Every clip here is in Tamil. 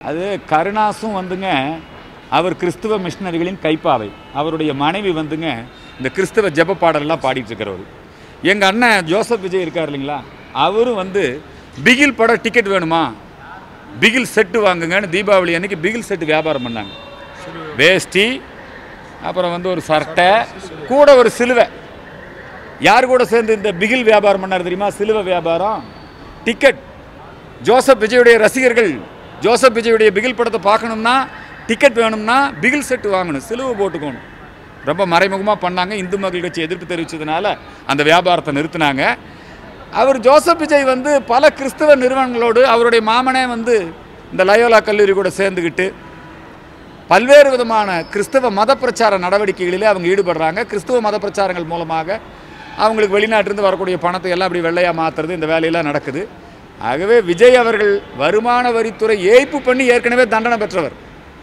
அது கருணாசும் வந்துங்க அவர் கிறிஸ்துவ மிஷினரிகளின் கைப்பாவை அவருடைய மனைவி வந்துங்க இந்த கிறிஸ்துவ ஜெப பாடலெல்லாம் பாடிட்டு இருக்கிறவர் எங்கள் அண்ணன் ஜோசப் விஜய் இருக்கார் இல்லைங்களா அவரும் வந்து பிகில் படம் டிக்கெட் வேணுமா பிகில் செட்டு வாங்குங்கன்னு தீபாவளி அன்னைக்கு பிகில் செட்டு வியாபாரம் பண்ணாங்க வேஷ்டி அப்புறம் வந்து ஒரு சட்டை கூட ஒரு சிலுவை யார் கூட சேர்ந்து இந்த பிகில் வியாபாரம் பண்ணார் தெரியுமா சிலுவை வியாபாரம் டிக்கெட் ஜோசப் விஜயுடைய ரசிகர்கள் ஜோசப் விஜயுடைய பிகில் படத்தை பார்க்கணும்னா டிக்கெட் வேணும்னா பிகில் செட்டு வாங்கணும் சிலுவை போட்டுக்கணும் ரொம்ப மறைமுகமாக பண்ணாங்க இந்து மக்கள் கட்சி எதிர்ப்பு தெரிவித்ததுனால அந்த வியாபாரத்தை நிறுத்தினாங்க அவர் ஜோசப் விஜய் வந்து பல கிறிஸ்தவ நிறுவனங்களோடு அவருடைய மாமனே வந்து இந்த லயோலா கல்லூரி கூட சேர்ந்துக்கிட்டு பல்வேறு விதமான கிறிஸ்தவ மத பிரச்சார நடவடிக்கைகளிலே அவங்க ஈடுபடுறாங்க கிறிஸ்தவ மத பிரச்சாரங்கள் மூலமாக அவங்களுக்கு வெளிநாட்டிலிருந்து வரக்கூடிய பணத்தை எல்லாம் அப்படி வெள்ளையாக மாற்றுறது இந்த வேலையெல்லாம் நடக்குது ஆகவே விஜய் அவர்கள் வருமான வரித்துறை ஏய்ப்பு பண்ணி ஏற்கனவே தண்டனை பெற்றவர்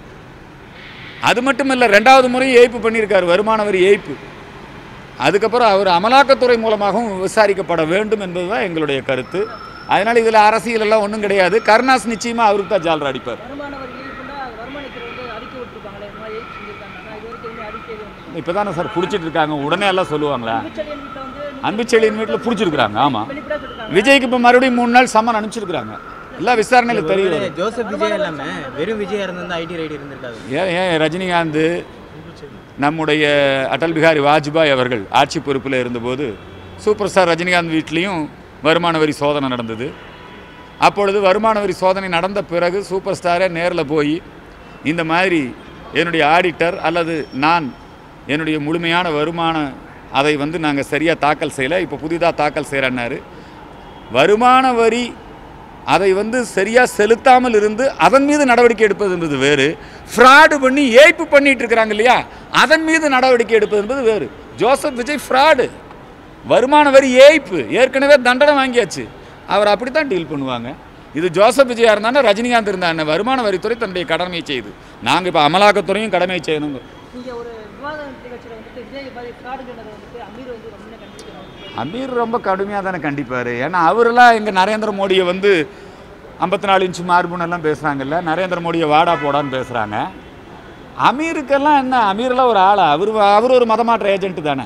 அது மட்டும் இல்லை ரெண்டாவது முறையும் ஏய்ப்பு பண்ணியிருக்கார் வருமான வரி ஏய்ப்பு அதுக்கப்புறம் அவர் அமலாக்கத்துறை மூலமாகவும் விசாரிக்கப்பட வேண்டும் என்பதுதான் எங்களுடைய கருத்து அதனால் இதில் அரசியல் எல்லாம் ஒன்றும் கிடையாது கருணாஸ் நிச்சயமாக அவருக்கு தான் ஜாலர் அடிப்பார் வருமான வரி ஏய்ப்புனா வருமானத்துறை வந்து அறிக்கை விட்டுருப்பாங்களே இந்த மாதிரி ஏய்ப்பு செஞ்சிருக்காங்க ஆனால் இது வரைக்கும் எதுவுமே அறிக்கை எதுவும் வந்து இப்போ தானே சார் பிடிச்சிட்டு இருக்காங்க உடனே எல்லாம் சொல்லுவாங்களா அன்புச்செழியன் வீட்டில் வந்து அன்புச்செழியன் வீட்டில் பிடிச்சிருக்கிறாங்க ஆமாம் வெளிப்படையாக சொல்லிருக்காங்க விஜய்க்கு இப்போ மறுபடியும் மூணு நாள் சம்மன் அனுப்பிச்சிருக்கிறாங்க எல்லாம் விசாரணையில் தெரியும் ஒருவேளை ஜோசப் விஜய் இல்லாம வெறும் விஜய் இருந்திருந்தா ஐடி ரைடு இருந்திருக்காது ஏன் ஏன் ரஜினிகாந்த் நம்முடைய அடல் பிகாரி வாஜ்பாய் அவர்கள் ஆட்சி பொறுப்பில் இருந்தபோது சூப்பர் ஸ்டார் ரஜினிகாந்த் வீட்லேயும் வருமான வரி சோதனை நடந்தது அப்பொழுது வருமான வரி சோதனை நடந்த பிறகு சூப்பர் ஸ்டாரே நேரில் போய் இந்த மாதிரி என்னுடைய ஆடிட்டர் அல்லது நான் என்னுடைய முழுமையான வருமான அதை வந்து நாங்கள் சரியாக தாக்கல் செய்யலை இப்போ புதிதாக தாக்கல் செய்கிறேன்னாரு வருமான வரி அதை வந்து சரியாக செலுத்தாமல் இருந்து அதன் மீது நடவடிக்கை எடுப்பது என்பது வேறு ஃப்ராடு பண்ணி ஏய்ப்பு பண்ணிட்டு இருக்கிறாங்க இல்லையா அதன் மீது நடவடிக்கை எடுப்பது என்பது வேறு ஜோசப் விஜய் ஃப்ராடு வருமான வரி ஏய்ப்பு ஏற்கனவே தண்டனை வாங்கியாச்சு அவர் அப்படி தான் டீல் பண்ணுவாங்க இது ஜோசப் விஜயா இருந்தானே ரஜினிகாந்த் இருந்தாங்க வருமான வரித்துறை தன்னுடைய கடமையை செய்யுது நாங்கள் இப்போ அமலாக்கத்துறையும் கடமையை செய்யணுங்க நீங்கள் ஒரு விவாத நிகழ்ச்சியில் வந்துட்டு விஜய் மாதிரி ஃப்ராடு சொன்னதை வந்துட்டு அமீர் வந்து ரொம்ப கண்டிப்பாக அமீர் ரொம்ப கடுமையாக தானே கண்டிப்பார் ஏன்னா அவரெல்லாம் எங்கள் நரேந்திர மோடியை வந்து ஐம்பத்தி நாலு இன்ச்சு மார்புன்னெல்லாம் பேசுகிறாங்கல்ல நரேந்திர மோடியை வாடா போடான்னு பேசுகிறாங்க அமீருக்கெல்லாம் என்ன அமீரெல்லாம் ஒரு ஆளா அவர் அவர் ஒரு மதமாற்ற ஏஜென்ட் தானே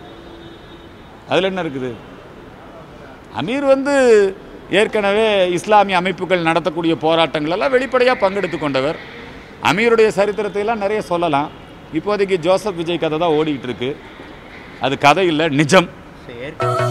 அதில் என்ன இருக்குது அமீர் வந்து ஏற்கனவே இஸ்லாமிய அமைப்புகள் நடத்தக்கூடிய போராட்டங்கள் எல்லாம் வெளிப்படையாக பங்கெடுத்து கொண்டவர் அமீருடைய சரித்திரத்தை எல்லாம் நிறைய சொல்லலாம் இப்போதைக்கு ஜோசப் விஜய் கதை தான் ஓடிக்கிட்டு இருக்கு அது கதை இல்லை நிஜம் சரி, ஏற்கனவே